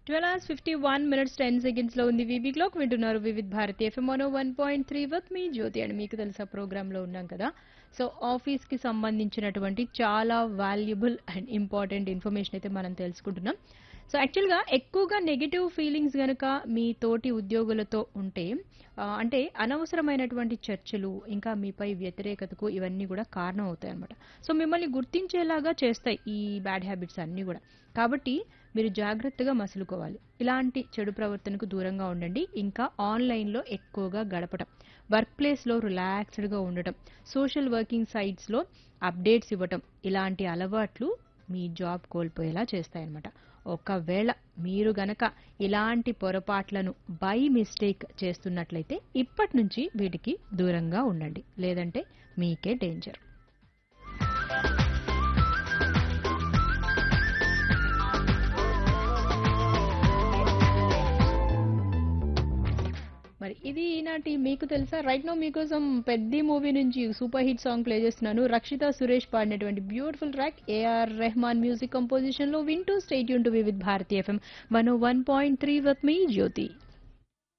twelve hours fifty one minutes ten seconds లో ఉంది V B clock వింటున్నారు వివిధ్ భారతి ఎఫ్ఎం మనో one point three with me Jyothi అని మీకు తెలుసా ప్రోగ్రామ్ లో ఉన్నాం కదా సో ఆఫీస్ కి సంబంధించినటువంటి చాలా వాల్యుబుల్ అండ్ ఇంపార్టెంట్ ఇన్ఫర్మేషన్ అయితే మనం తెలుసుకుంటున్నాం సో యాక్చువల్గా ఎక్కువగా నెగిటివ్ ఫీలింగ్స్ గనుక మీ తోటి ఉద్యోగులతో ఉంటే ఆ, అంటే అనవసరమైనటువంటి చర్చలు ఇంకా మీపై వ్యతిరేకతకు ఇవన్నీ కూడా కారణం అవుతాయి అనమాట సో మిమ్మల్ని గుర్తించేలాగా చేస్తాయి ఈ బ్యాడ్ హ్యాబిట్స్ అన్నీ కూడా కాబట్టి మీరు జాగ్రత్తగా మసులుకోవాలి ఇలాంటి చెడు ప్రవర్తనకు దూరంగా ఉండండి ఇంకా ఆన్లైన్లో ఎక్కువగా గడపడం వర్క్ ప్లేస్లో రిలాక్స్డ్గా ఉండటం సోషల్ వర్కింగ్ సైట్స్లో అప్డేట్స్ ఇవ్వటం ఇలాంటి అలవాట్లు మీ జాబ్ కోల్పోయేలా చేస్తాయన్నమాట ఒకవేళ మీరు గనక ఇలాంటి పొరపాట్లను బై మిస్టేక్ చేస్తున్నట్లయితే ఇప్పటి నుంచి వీటికి దూరంగా ఉండండి లేదంటే మీకే డేంజర్ మరి ఇది ఈనాటి మీకు తెలుసా రైట్ నో మీకోసం పెద్ద మూవీ నుంచి సూపర్ హిట్ సాంగ్ ప్లే చేస్తున్నాను రక్షిత సురేష్ పాడినటువంటి beautiful track A R Rahman music composition లో వింటూ స్టేట్ యూన్ to with Bharati FM one one point three with me Jyothi